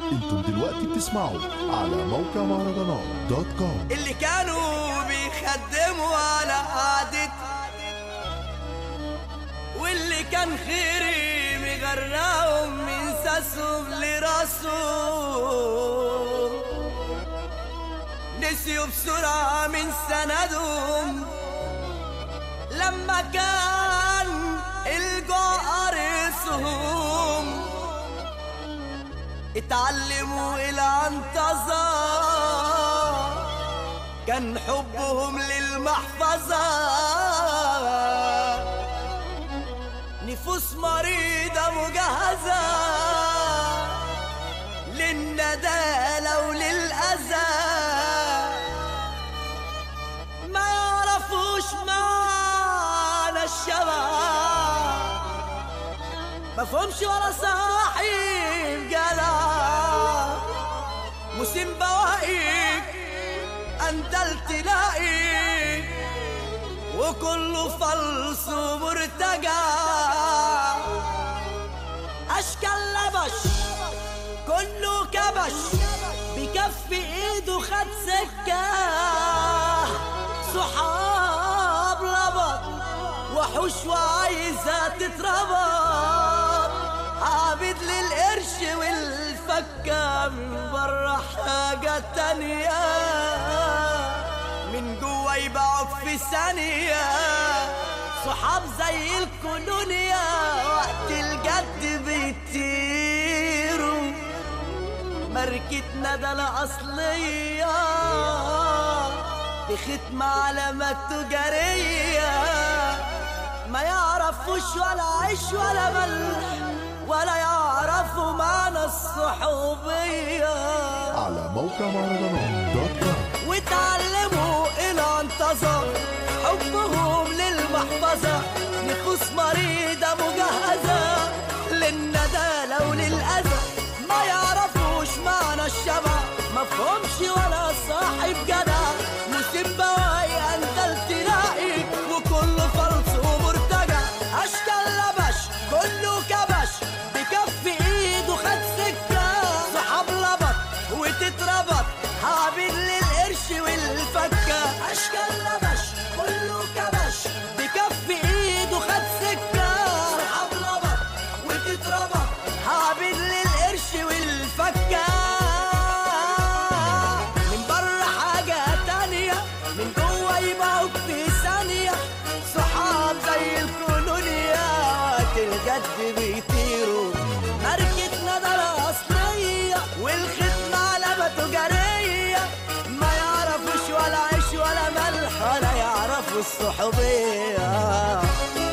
انتم دلوقتي بتسمعوا على موقع مهرجانات دوت كوم اللي كانوا بيخدموا على قعدتي واللي كان خيري مغرقهم من ساسهم لراسهم نسيوا بسرعة من سندهم لما كان الجوع قارسهم اتعلموا إلى انتظار كان حبهم للمحفظة نفوس مريضة مجهزة للندالة وللأذى ما يعرفوش معنى الشباب مفهومش ولا صاحب جدع موسم بواقيك اندل تلاقيك وكله فلس ومرتجع اشكال لبش كله كبش بكف ايده خد سكه صحاب لبط وحوش وعايزة تتربط عابد للقرش والفكة من برا حاجة تانية من جوا يبيعوك في ثانية صحاب زي الكولونيا وقت الجد بيطيروا ماركتنا ده الأصلية بختم علامات تجارية ما يعرفوش ولا عيش ولا ملح ولا يعرفوا معنى الصحوبية على موقع مهرجانات دوت كوم واتعلموا إلى انتظر حبهم للمحفظة نفوس مريضة مجهزة للندالة وللأذى ما يعرفوش معنى الشبع مفهومش ولا صاحب جدع موسم بواقي أنت تلاقي وكله فلس ومرتجع أشكال لبش كله كبش بكف إيده خد سكة صحاب لبط وتتربط حابين للقرش والفكة أشكال لبش كله كبش بكف إيده خد سكة صحاب لبط وتتربط حابين للقرش والفكة من بره حاجة تانية من جوه يبقوا في ثانية صحاب زي الكولونيا وقت الجد بيطيروا ماركتنا ده الأصلية والختم علامة تجارية ما يعرفوش ولا عيش ولا ملح ولا يعرفوا الصحوبية